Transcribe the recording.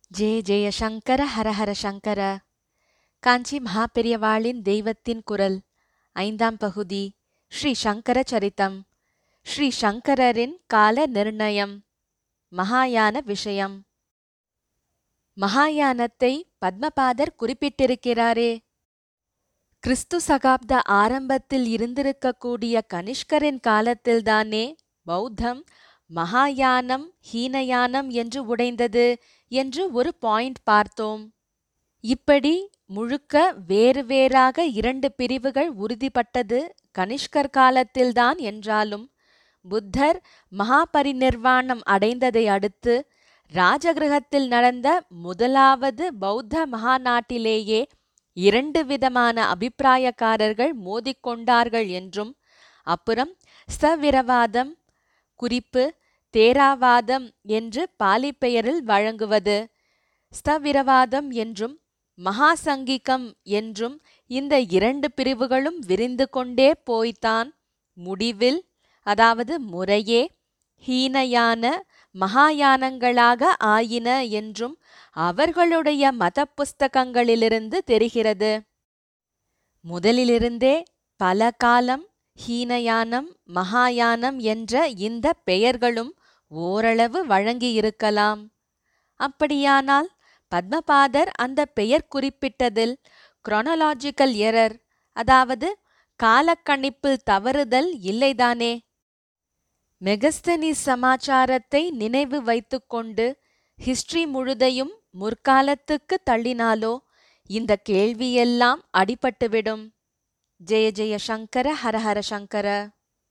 ஜெய ஜெய சங்கர ஹரஹர சங்கர காஞ்சி மகாபெரியவாளின் தெய்வத்தின் குரல் ஐந்தாம் பகுதி ஸ்ரீ சங்கர சரித்தம் ஸ்ரீ சங்கரரின் கால நிர்ணயம் மகாயான விஷயம் மகாயானத்தை பத்மபாதர் குறிப்பிட்டிருக்கிறாரே கிறிஸ்து சகாப்த ஆரம்பத்தில் இருந்திருக்கக்கூடிய கனிஷ்கரின் காலத்தில்தானே பௌத்தம் மகாயானம் ஹீனயானம் என்று உடைந்தது என்று ஒரு பாயிண்ட் பார்த்தோம் இப்படி முழுக்க வேறு வேறாக இரண்டு பிரிவுகள் உறுதிப்பட்டது கனிஷ்கர் காலத்தில்தான் என்றாலும் புத்தர் மகாபரிநிர்வாணம் அடைந்ததை அடுத்து ராஜகிரகத்தில் நடந்த முதலாவது பௌத்த மகாநாட்டிலேயே இரண்டு விதமான அபிப்பிராயக்காரர்கள் மோதிக்கொண்டார்கள் என்றும் அப்புறம் ஸ்தவிரவாதம் குறிப்பு தேராவாதம் என்று பாலி பெயரில் வழங்குவது ஸ்தவிரவாதம் என்றும் மகாசங்கிகம் என்றும் இந்த இரண்டு பிரிவுகளும் விரிந்து கொண்டே போய்த்தான் முடிவில் அதாவது முறையே ஹீனயான மகாயானங்களாக ஆயின என்றும் அவர்களுடைய மத புஸ்தகங்களிலிருந்து தெரிகிறது முதலிலிருந்தே பல காலம் ஹீனயானம் மகாயானம் என்ற இந்த பெயர்களும் ஓரளவு வழங்கியிருக்கலாம் அப்படியானால் பத்மபாதர் அந்த பெயர் குறிப்பிட்டதில் குரோனலாஜிக்கல் எரர் அதாவது காலக்கணிப்பில் தவறுதல் இல்லைதானே மெகஸ்தனி சமாச்சாரத்தை நினைவு வைத்துக்கொண்டு ஹிஸ்டரி முழுதையும் முற்காலத்துக்கு தள்ளினாலோ இந்த கேள்வியெல்லாம் அடிபட்டுவிடும் ஜெய ஜெய சங்கர ஹரஹர சங்கர